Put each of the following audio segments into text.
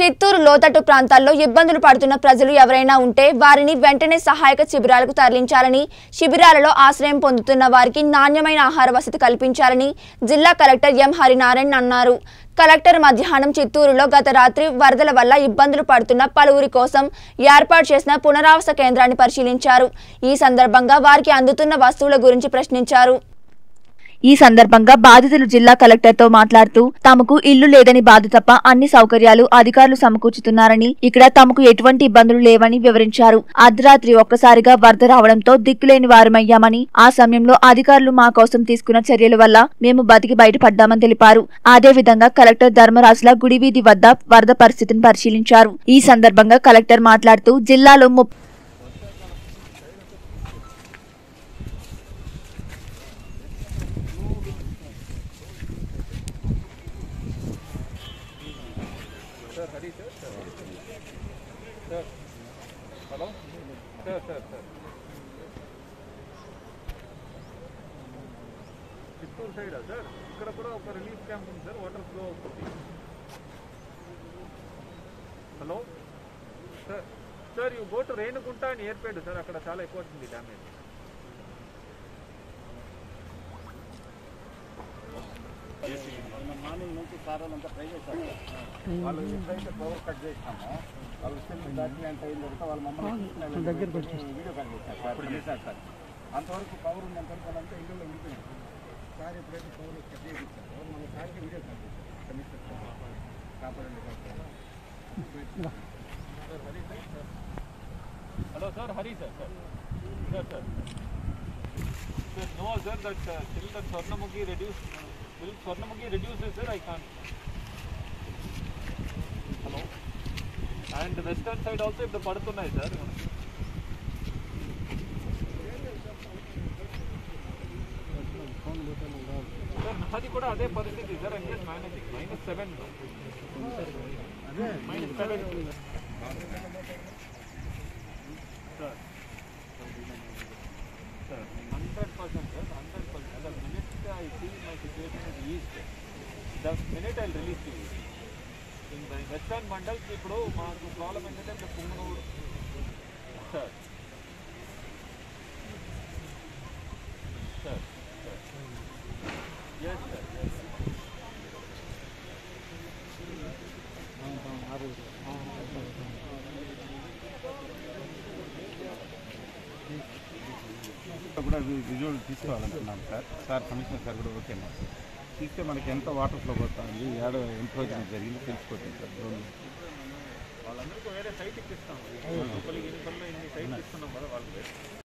చిత్తూరు లోతట్టు ప్రాంతాల్లో ఇబ్బందులు పడుతున్న ప్రజలు ఎవరైనా ఉంటే వారిని వెంటనే సహాయక శిబిరాలకు తరలించాలని శిబిరాలలో ఆశ్రయం పొందుతున్న వారికి నాణ్యమైన ఆహార వసతి కల్పించాలని జిల్లా కలెక్టర్ ఎం హరినారాయణ అన్నారు కలెక్టర్ మధ్యాహ్నం చిత్తూరులో గత రాత్రి వరదల వల్ల ఇబ్బందులు పడుతున్న పలువురి కోసం ఏర్పాటు చేసిన పునరావాస కేంద్రాన్ని పరిశీలించారు ఈ సందర్భంగా వారికి అందుతున్న వస్తువుల గురించి ప్రశ్నించారు ఈ సందర్భంగా బాధితులు జిల్లా కలెక్టర్తో మాట్లాడుతూ తమకు ఇల్లు లేదని బాధ తప్ప అన్ని సౌకర్యాలు అధికారులు సమకూర్చుతున్నారని ఇక్కడ తమకు ఎటువంటి ఇబ్బందులు లేవని వివరించారు అర్ధరాత్రి ఒక్కసారిగా వరద రావడంతో దిక్కులేని వారమయ్యామని ఆ సమయంలో అధికారులు మా కోసం తీసుకున్న చర్యల వల్ల మేము బతికి బయటపడ్డామని తెలిపారు అదే విధంగా కలెక్టర్ ధర్మరాజుల గుడి వీధి వద్ద వరద పరిస్థితిని పరిశీలించారు ఈ సందర్భంగా కలెక్టర్ మాట్లాడుతూ జిల్లాలో ముప్పై hello sir sir sir Chittoor సైడా సార్ ఇక్కడ కూడా ఒక రిలీఫ్ క్యాంప్ ఉంది సార్ వాటర్ ఫ్లో అవుతుంది hello sir sir you go to Renigunta అని ఏర్పేడు సార్ అక్కడ చాలా ఎక్కువ వచ్చింది డ్యామేజ్ మార్నింగ్ నుంచి సార్ వాళ్ళంతా ట్రై చేశారు వాళ్ళు ఎప్పుడైతే పవర్ కట్ చేసినామో వాళ్ళు సెల్ డాక్యుమెంట్ అయిన తర్వాత వాళ్ళు మమ్మల్ని దగ్గరికి వచ్చి వీడియో కాల్ చేశారు సార్ చేశారు సార్ అంతవరకు పవర్ ఉన్నంత వరకు వాళ్ళంతా ఇంట్లో ఉండిపోయారు సార్ ఎప్పుడైతే పవర్ కట్ చేయించారో మన సార్కి వీడియో కాల్ చేశారు కమిషనర్ సార్ కాపాడండి కాపాడండి hello sir Hari sir sir sir sir sir no sir that till that Swarnamukhi reduce till Swarnamukhi reduces sir I can't hello and western side also ఇప్పుడు పడుతున్నాయి సార్ సార్ నాది కూడా అదే పరిస్థితి సార్ అంటే managing minus seven minus seven sir Sir, 100% sir, 100%. The minute I see my situation is eased, the minute I'll release to you. In the western mandals ఇప్పుడు మాకు problem ఏంటంటే ఇప్పుడు Punganur sir sir yes sir yes కూడా వి- visual తీసుకోవాలనుకున్నాను sir sir commissioner sir కూడా okay అన్నారు తీస్తే మనకి ఎంత వాటర్ ఫ్లో పోతుంది ఏడ ఎంత రోజున జరిగింది తెలిసిపోతుంది సార్ డ్రోన్ వాళ్ళందరికీ వేరే సైట్ ఇప్పిస్తాం లోపలికి ఎన్ని పనులు ఎన్ని సైట్ ఇస్తున్నాం కదా వాళ్ళకి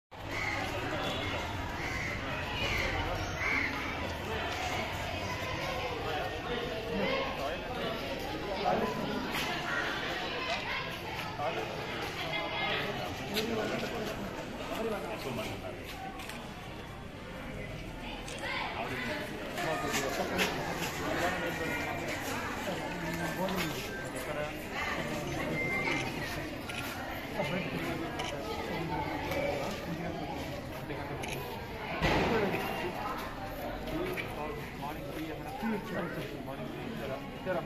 మార్నింగ్ టీ మార్నింగ్ టీ ఇస్తారా ఇస్తారా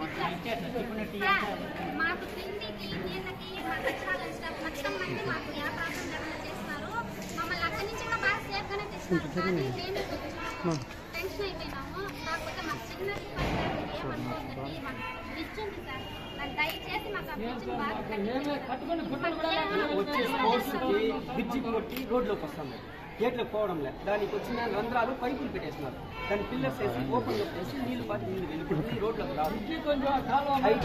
మాకు తిండికి నీళ్ళకి మాకు వచ్చిన స్టాఫ్ మొత్తం మంది మాకు ఏ ప్రాబ్లం లేకుండా చేస్తున్నారు మమ్మల్ని అక్కడి నుంచి కూడా బాగా సేఫ్గానే తెచ్చినారు కానీ మేము కొంచెం టెన్షన్ అయిపోయినాము కాకపోతే మాకు చిన్న రిక్వెస్ట్ మాకు బ్రిడ్జ్ ఉంది సార్ దాన్ని దయచేసి మాకు ఆ బ్రిడ్జ్ బాగా కట్టించండి. వచ్చే స్పోర్ట్స్కి బ్రిడ్జి కొట్టి రోడ్లోకి వస్తుంది గేట్లోకి పోవడం లేదు దానికి వచ్చిన రంధ్రాలు పైపులు పెట్టేస్తున్నారు దాని పిల్లర్స్ వేసి ఓపెన్ చేసి నీళ్లు పాటి నీళ్లు వెళ్ళిపోతుంది రోడ్లోకి రాదు హైట్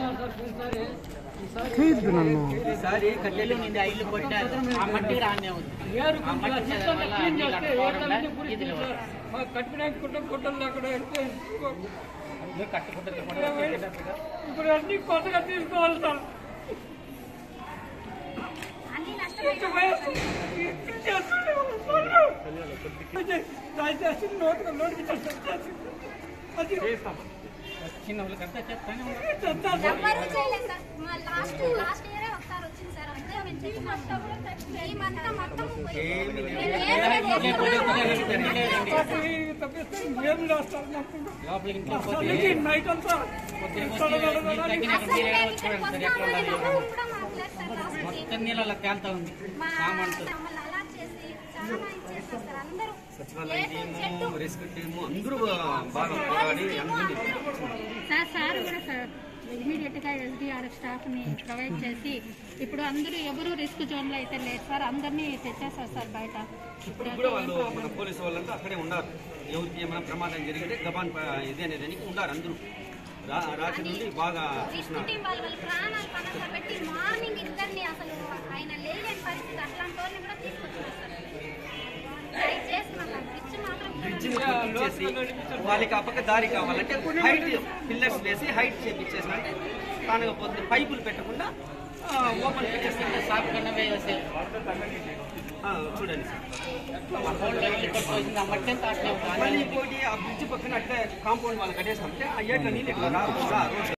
ఈసారి కట్టెలు ఇల్లు కొట్టారు ఆ మట్టి రానే ఉంది ఆ మట్టి వల్ల నీళ్ళు అట్టుకోవడం లే, ఇది లేవు. మీరు కట్టుకుంటారు ఇప్పుడు అన్ని కొత్తగా తీసుకోవాలి సార్ అన్ని నష్టపోయినాము దయచేసి నోటికి నోటికి అది చిన్న వాళ్ళకి అంతా చెప్తానే ఉన్నారు ఎవ్వరూ చేయలేదు సార్ మా లాస్ట్ లాస్ట్ ఇయరే ఒకసారి వచ్చింది సార్ అంతే మేము చెప్పిన ఈ మంతా మొత్తం ఏమి పార్టీ తప్పిస్తే ఏం చేస్తారు నాకు అసలుకి నైట్ అంతా తడగడగడని అసలు మేము ఇక్కడికి వస్తామని ఎవరు కూడా మాట్లాడతారు అసలుకి. మొత్తం నీళ్ళలో తేలుతా ఉంది మా మమ్మల్ని అలా చేసి చాలా ఇచ్చేస్తారు సార్ అందరూ సచివాలయ A to Z team rescue team అందరూ బాగా పోరాడి అందరినీ సార్ సార్ కూడా సార్ ఇమీడియట్ గా ఎస్డిఆర్ఎఫ్ స్టాఫ్ ని ప్రొవైడ్ చేసి ఇప్పుడు అందరూ ఎవరు రిస్క్ జోన్ లో అయితే లేరు సార్ అందరినీ తెచ్చేస్తారు సార్ బయట ఇప్పుడు ఇప్పుడు కూడా వాళ్ళు మన పోలీసు వాళ్ళంతా అక్కడే ఉన్నారు ఎవరికి ఏమైనా ప్రమాదం జరిగితే గబాన్ ప- ఇది అనేది ఉన్నారు అందరూ రా- రాత్రి నుండి బాగా రిస్క్ చూస్తున్నారు టీం వాళ్ళ వాళ్ళ ప్రాణాలు పక్కన పెట్టి మార్నింగ్ ఇద్దరిని అసలు ఆయన లేని పరిస్థితి అట్లాంటి వాళ్ళని కూడా తీసుకొచ్చారు సార్ ట్రై చేస్తున్నాం సార్ బ్రిడ్జ్ మాత్రం బ్రిడ్జిని చేసి వాళ్ళకి ఆ పక్క దారి కావాలంటే హైట్ పిల్లర్స్ వేసి హైట్ చేపించేసినట్టే కానకపోతే పైపులు పెట్టకుండా ఓపెన్ పెట్టేస్తే సాఫ్ కన్నా వేసి ఆ, చూడండి సార్ పోసింది ఆ మట్టి అంతా అట్లే ఉంది. మళ్ళీ ఇంకోటి ఆ బ్రిడ్జ్ పక్కన అట్లే కాంపౌండ్ వాళ్ళు కట్టేసామంటే ఆ ఏట్ల నీళ్ళు ఇట్లా రాకుండా రోడ్